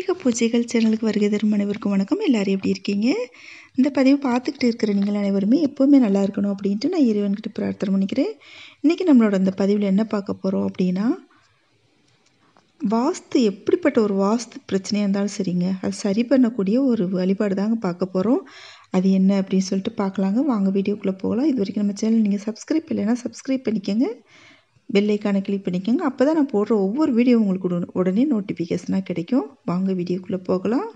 ஆன்மீக பூஜைகள் சேனலுக்கு வருகை தரும் அனைவருக்கும் வணக்கம் எல்லாரும் எப்படி இருக்கீங்க இந்த பதிவு பார்த்துக்கிட்டு இருக்கிற நீங்கள் அனைவருமே எப்போவுமே நல்லா இருக்கணும் அப்படின்ட்டு நான் இறைவன்கிட்ட பிரார்த்தனை பண்ணிக்கிறேன் இன்றைக்கி நம்மளோட இந்த பதிவில் என்ன பார்க்க போகிறோம் அப்படின்னா வாஸ்து எப்படிப்பட்ட ஒரு வாஸ்து பிரச்சனையாக இருந்தாலும் சரிங்க அது சரி பண்ணக்கூடிய ஒரு வழிபாடு தாங்க பார்க்க போகிறோம் அது என்ன அப்படின்னு சொல்லிட்டு பார்க்கலாங்க வாங்க வீடியோக்குள்ளே போகலாம் இது வரைக்கும் நம்ம சேனல் நீங்கள் சப்ஸ்கிரைப் இல்லைன்னா சப்ஸ்கிரைப் பண்ணிக்கோங்க பெல் ஐக்கானை கிளிக் பண்ணிக்கோங்க அப்போ தான் நான் போடுற ஒவ்வொரு வீடியோ உங்களுக்கு உடனே உடனே நோட்டிஃபிகேஷனாக கிடைக்கும் வாங்க வீடியோக்குள்ளே போகலாம்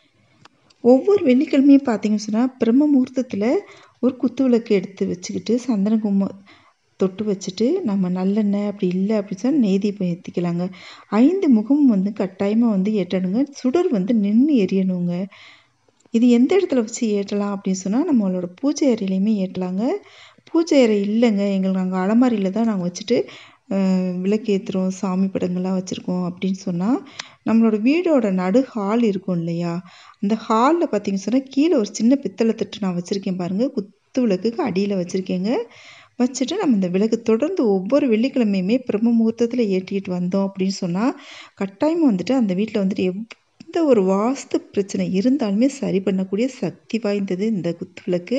ஒவ்வொரு வெள்ளிக்கிழமையும் பார்த்தீங்கன்னு சொன்னால் பிரம்ம முகூர்த்தத்தில் ஒரு குத்து விளக்கு எடுத்து வச்சுக்கிட்டு சந்தன குங்குமம் தொட்டு வச்சுட்டு நம்ம நல்லெண்ணெய் அப்படி இல்லை அப்படின்னு சொன்னால் நெய் தீபம் ஏற்றிக்கலாங்க ஐந்து முகமும் வந்து கட்டாயமாக வந்து ஏற்றணுங்க சுடர் வந்து நின்று எரியணுங்க இது எந்த இடத்துல வச்சு ஏற்றலாம் அப்படின்னு சொன்னால் நம்மளோட பூஜை அறையிலையுமே ஏற்றலாங்க பூஜை அறை இல்லைங்க எங்களுக்கு நாங்கள் அலமாரியில் தான் நாங்கள் வச்சுட்டு விளக்கு ஏற்றுறோம் சாமி படங்கள்லாம் வச்சுருக்கோம் அப்படின்னு சொன்னால் நம்மளோட வீடோட நடு ஹால் இருக்கும் இல்லையா அந்த ஹாலில் பார்த்தீங்கன்னு சொன்னால் கீழே ஒரு சின்ன பித்தளை தட்டு நான் வச்சுருக்கேன் பாருங்கள் குத்து விளக்குக்கு அடியில் வச்சுருக்கேங்க வச்சுட்டு நம்ம இந்த விளக்கு தொடர்ந்து ஒவ்வொரு வெள்ளிக்கிழமையுமே பிரம்ம முகூர்த்தத்தில் ஏற்றிட்டு வந்தோம் அப்படின்னு சொன்னால் கட்டாயமாக வந்துட்டு அந்த வீட்டில் வந்துட்டு எந்த ஒரு வாஸ்து பிரச்சனை இருந்தாலுமே சரி பண்ணக்கூடிய சக்தி வாய்ந்தது இந்த குத்து விளக்கு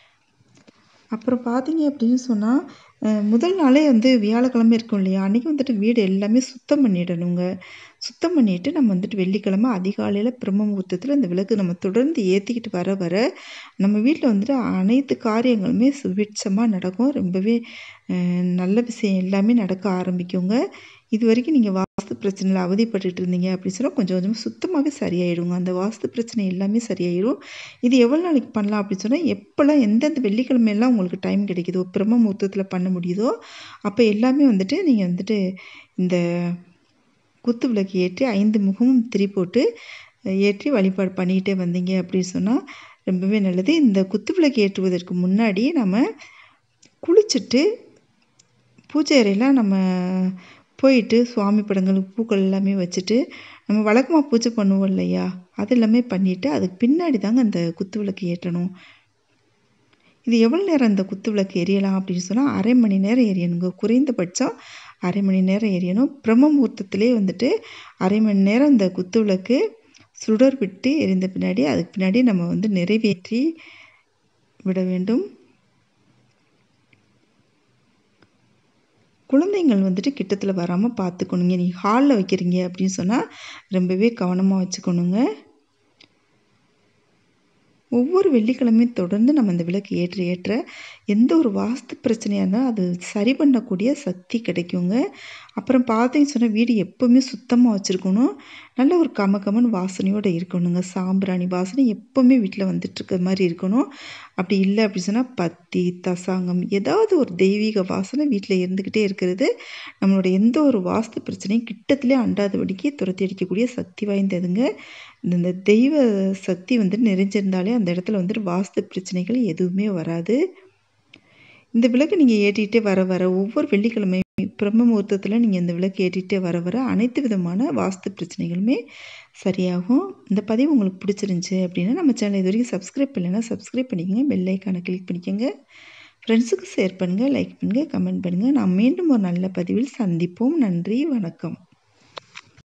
அப்புறம் பார்த்தீங்க அப்படின்னு சொன்னால் முதல் நாளே வந்து வியாழக்கிழமை இருக்கும் இல்லையா அன்றைக்கி வந்துட்டு வீடு எல்லாமே சுத்தம் பண்ணிடணுங்க சுத்தம் பண்ணிவிட்டு நம்ம வந்துட்டு வெள்ளிக்கிழமை அதிகாலையில் பிரம்ம முகூர்த்தத்தில் இந்த விளக்கு நம்ம தொடர்ந்து ஏற்றிக்கிட்டு வர வர நம்ம வீட்டில் வந்துட்டு அனைத்து காரியங்களுமே சுபிட்சமாக நடக்கும் ரொம்பவே நல்ல விஷயம் எல்லாமே நடக்க ஆரம்பிக்குங்க இது வரைக்கும் நீங்கள் வாஸ்து பிரச்சனையில் அவதிப்பட்டுட்டு இருந்தீங்க அப்படின்னு சொன்னால் கொஞ்சம் கொஞ்சமாக சுத்தமாகவே சரியாயிடுங்க அந்த வாஸ்து பிரச்சனை எல்லாமே சரியாயிடும் இது எவ்வளோ நாளைக்கு பண்ணலாம் அப்படின்னு சொன்னால் எப்போல்லாம் எந்தெந்த வெள்ளிக்கிழமையெல்லாம் உங்களுக்கு டைம் கிடைக்குதோ பிரம்ம முகூர்த்தத்தில் பண்ண முடியுதோ அப்போ எல்லாமே வந்துட்டு நீங்கள் வந்துட்டு இந்த குத்து விளக்கு ஏற்றி ஐந்து முகமும் திரி போட்டு ஏற்றி வழிபாடு பண்ணிக்கிட்டே வந்தீங்க அப்படின்னு சொன்னால் ரொம்பவே நல்லது இந்த குத்து விளக்கு ஏற்றுவதற்கு முன்னாடி நம்ம குளிச்சுட்டு பூஜை அறையில் நம்ம போயிட்டு சுவாமி படங்களுக்கு பூக்கள் எல்லாமே வச்சுட்டு நம்ம வழக்கமாக பூஜை பண்ணுவோம் இல்லையா அது எல்லாமே பண்ணிவிட்டு அதுக்கு பின்னாடி தாங்க அந்த குத்து விளக்கு ஏற்றணும் இது எவ்வளோ நேரம் அந்த குத்து விளக்கு எரியலாம் அப்படின்னு சொன்னால் அரை மணி நேரம் எரியணுங்க குறைந்தபட்சம் அரை மணி நேரம் எரியணும் பிரம்ம முகூர்த்தத்திலே வந்துட்டு அரை மணி நேரம் இந்த குத்து விளக்கு சுடர் விட்டு எரிந்த பின்னாடி அதுக்கு பின்னாடி நம்ம வந்து நிறைவேற்றி விட வேண்டும் குழந்தைங்கள் வந்துட்டு கிட்டத்தில் வராமல் பார்த்துக்கணுங்க நீங்கள் ஹாலில் வைக்கிறீங்க அப்படின்னு சொன்னால் ரொம்பவே கவனமாக வச்சுக்கணுங்க ஒவ்வொரு வெள்ளிக்கிழமையும் தொடர்ந்து நம்ம அந்த விளக்கு ஏற்ற ஏற்ற எந்த ஒரு வாஸ்து பிரச்சனையாக இருந்தாலும் அது சரி பண்ணக்கூடிய சக்தி கிடைக்குங்க அப்புறம் பார்த்தீங்கன்னு சொன்னால் வீடு எப்போவுமே சுத்தமாக வச்சுருக்கணும் நல்ல ஒரு கம கமன் வாசனையோடு இருக்கணுங்க சாம்பிராணி வாசனை எப்போவுமே வீட்டில் வந்துட்டுருக்க மாதிரி இருக்கணும் அப்படி இல்லை அப்படி சொன்னால் பத்தி தசாங்கம் ஏதாவது ஒரு தெய்வீக வாசனை வீட்டில் இருந்துக்கிட்டே இருக்கிறது நம்மளோட எந்த ஒரு வாஸ்து பிரச்சனையும் கிட்டத்திலே அண்டாதபடிக்கு துரத்தி அடிக்கக்கூடிய சக்தி வாய்ந்ததுங்க இந்த தெய்வ சக்தி வந்து நிறைஞ்சிருந்தாலே அந்த இடத்துல வந்துட்டு வாஸ்து பிரச்சனைகள் எதுவுமே வராது இந்த விளக்கு நீங்கள் ஏற்றிக்கிட்டே வர வர ஒவ்வொரு வெள்ளிக்கிழமையும் பிரம்ம முகூர்த்தத்தில் நீங்கள் இந்த விளக்கு ஏற்றிக்கிட்டே வர வர அனைத்து விதமான வாஸ்து பிரச்சனைகளுமே சரியாகும் இந்த பதிவு உங்களுக்கு பிடிச்சிருந்துச்சி அப்படின்னா நம்ம சேனல் இது வரைக்கும் சப்ஸ்கிரைப் இல்லைன்னா சப்ஸ்கிரைப் பண்ணிக்கோங்க பெல் ஐக்கானை கிளிக் பண்ணிக்கோங்க ஃப்ரெண்ட்ஸுக்கு ஷேர் பண்ணுங்கள் லைக் பண்ணுங்கள் கமெண்ட் பண்ணுங்கள் நான் மீண்டும் ஒரு நல்ல பதிவில் சந்திப்போம் நன்றி வணக்கம்